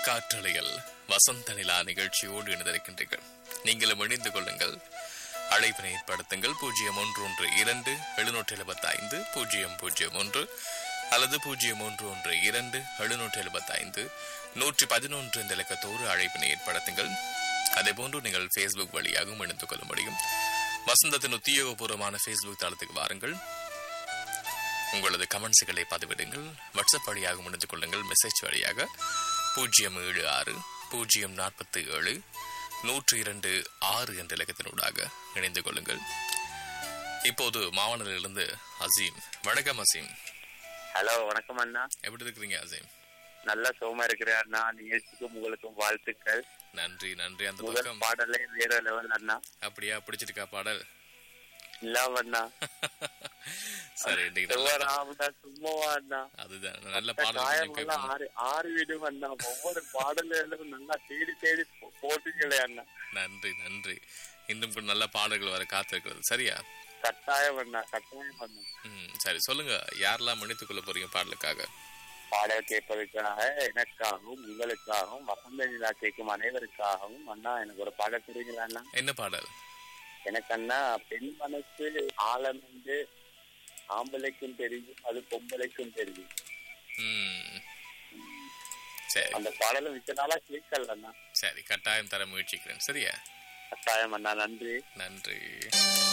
காற்றலையில் வசந்த நிலா நிகழ்ச்சியோடு இணைந்திருக்கின்றீர்கள் நீங்களும் இணைந்து கொள்ளுங்கள் அழைப்பினை ஏற்படுத்துங்கள் பூஜ்ஜியம் ஒன்று ஒன்று இரண்டு எழுநூற்றி எழுபத்தி ஐந்து பூஜ்ஜியம் பூஜ்ஜியம் ஒன்று அல்லது பூஜ்ஜியம் ஒன்று ஒன்று இரண்டு எழுநூற்றி எழுபத்தி ஐந்து நூற்றி பதினொன்று இந்த இலக்கத்தோடு அழைப்பினை ஏற்படுத்துங்கள் அதேபோன்று நீங்கள் ஃபேஸ்புக் வழியாகவும் இணைந்து கொள்ள முடியும் வசந்தத்தின் உத்தியோகபூர்வமான ஃபேஸ்புக் தளத்துக்கு வாருங்கள் உங்களது கமெண்ட்ஸுகளை பதிவிடுங்கள் வாட்ஸ்அப் வழியாக முடிந்து கொள்ளுங்கள் மெசேஜ் வழியாக பூஜ்ஜியம் ஏழு ஆறு பூஜ்ஜியம் நாற்பத்தி ஏழு நூற்று இரண்டு ஆறு என்ற இலக்கத்தினூடாக இணைந்து கொள்ளுங்கள் இப்போது மாவனரிலிருந்து அசீம் வணக்கம் அசீம் ஹலோ வணக்கம் அண்ணா எப்படி இருக்கிறீங்க அசீம் நல்லா சுகமா இருக்கிறேன் அண்ணா நிகழ்ச்சிக்கும் உங்களுக்கும் வாழ்த்துக்கள் நன்றி நன்றி அந்த முதல் பக்கம் பாடலே வேற லெவல் அண்ணா அப்படியா பிடிச்சிருக்கா பாடல் இல்லாம அண்ணா சரி இன்னைக்கு நல்ல செவ்வாறாமண்ணா சும்மாவா அண்ணா அதுதான் நல்ல பாடல் காயம் கொஞ்சம் எல்லாம் கேட்போம். ஆறு ஆறு விடும் அண்ணா ஒவ்வொரு பாடலும் நல்லா தேடி தேடி போ- போட்டீங்களே அண்ணா நன்றி நன்றி இன்னும் கூட நல்ல பாடல்கள் வர காத்திருக்கிறது சரியா கட்டாயம் அண்ணா கட்டாயம் அண்ணா ம் சரி சொல்லுங்க யாரெல்லாம் மன்னித்துக் கொள்ள போறீங்க பாடலுக்காக பாடல் கேட்பதற்காக எனக்காகவும் உங்களுக்காகவும் வசந்த நிலா கேட்கும் அனைவருக்காகவும் அண்ணா எனக்கு ஒரு பாடல் தெரியுங்களா அண்ணா என்ன பாடல் எனக்கு அண்ணா பெண் மனசு ஆழம் என்று ஆம்பளைக்கும் தெரியும் அது பொம்பளைக்கும் தெரியும் ம் சரி அந்த பாடலை மிச்ச நாளா கேட்கல அண்ணா சரி கட்டாயம் தர முயற்சிக்கிறேன் சரியா கட்டாயம் அண்ணா நன்றி நன்றி